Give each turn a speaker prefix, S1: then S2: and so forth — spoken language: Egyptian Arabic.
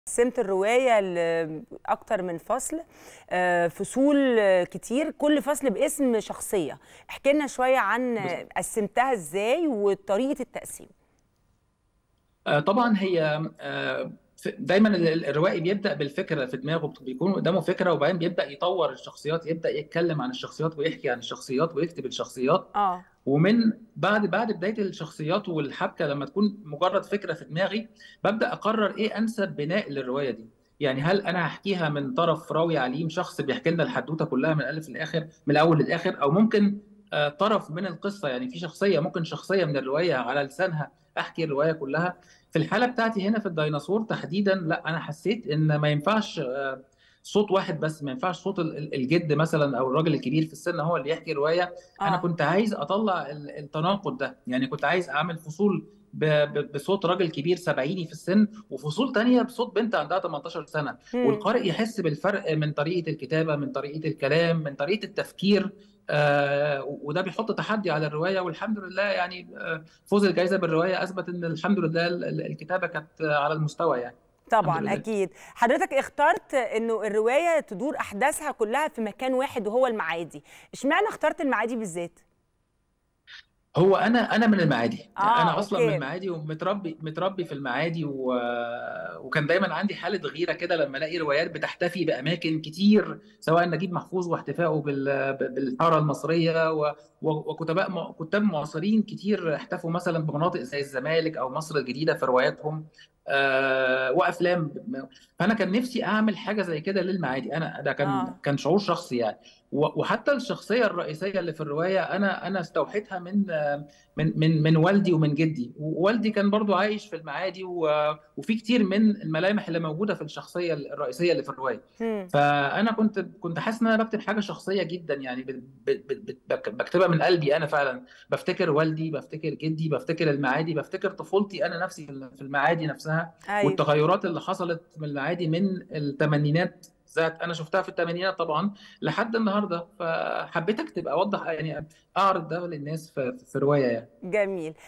S1: قسمت الرواية لأكتر من فصل آه، فصول آه، كتير كل فصل باسم شخصية احكي لنا شوية عن آه، قسمتها ازاي وطريقة التقسيم
S2: آه، طبعا هي آه، ف- دايما ال- ال- الروائي بيبدا بالفكره في دماغه بيكون قدامه فكره وبعدين بيبدا يطور الشخصيات يبدا يتكلم عن الشخصيات ويحكي عن الشخصيات ويكتب الشخصيات
S1: اه
S2: ومن بعد بعد بدايه الشخصيات والحبكه لما تكون مجرد فكره في دماغي ببدا اقرر ايه انسب بناء للروايه دي يعني هل انا هحكيها من طرف راوي عليم شخص بيحكي لنا الحدوته كلها من الالف للاخر من الاول للاخر او ممكن آه، طرف من القصه يعني في شخصيه ممكن شخصيه من الروايه على لسانها احكي الروايه كلها في الحاله بتاعتي هنا في الديناصور تحديدا لا انا حسيت ان ما ينفعش آه، صوت واحد بس ما ينفعش صوت ال- ال- الجد مثلا او الراجل الكبير في السن هو اللي يحكي روايه انا
S1: اه
S2: كنت عايز اطلع ال- التناقض ده يعني كنت عايز اعمل فصول ب- ب- بصوت راجل كبير سبعيني في السن وفصول تانية بصوت بنت عندها 18 سنة
S1: مم.
S2: والقارئ يحس بالفرق من طريقة الكتابة من طريقة الكلام من طريقة التفكير آه وده بيحط تحدي على الرواية والحمد لله يعني آه فوز الجائزة بالرواية أثبت إن الحمد لله ال- ال- الكتابة كانت على المستوى يعني الحمد
S1: طبعا
S2: لله
S1: اكيد حضرتك اخترت انه الرواية تدور احداثها كلها في مكان واحد وهو المعادي اشمعنى اخترت المعادي بالذات
S2: هو انا انا من المعادي
S1: اه
S2: انا اصلا من
S1: اوكي
S2: المعادي ومتربي متربي في المعادي و... وكان دايما عندي حاله غيره كده لما الاقي روايات بتحتفي باماكن كتير سواء نجيب محفوظ واحتفائه بال... بالحاره المصريه و... و... وكتباء م... كتاب معاصرين كتير احتفوا مثلا بمناطق زي الزمالك او مصر الجديده في رواياتهم آه... وافلام فانا كان نفسي اعمل حاجه زي كده للمعادي انا ده كان
S1: اه
S2: كان شعور شخصي يعني و- وحتى الشخصيه الرئيسيه اللي في الروايه انا انا استوحيتها من من من من والدي ومن جدي ووالدي كان برضو عايش في المعادي و- وفي كتير من الملامح اللي موجوده في الشخصيه الرئيسيه اللي في الروايه
S1: مم.
S2: فانا كنت كنت حاسس ان انا بكتب حاجه شخصيه جدا يعني ب- ب- ب- بك- بكتبها من قلبي انا فعلا بفتكر والدي بفتكر جدي بفتكر المعادي بفتكر طفولتي انا نفسي في في المعادي نفسها
S1: ايوه
S2: والتغيرات اللي حصلت من المعادي من الثمانينات ذات انا شفتها في الثمانينات طبعا لحد النهارده فحبيت اكتب اوضح يعني اعرض ده للناس في في روايه يعني
S1: جميل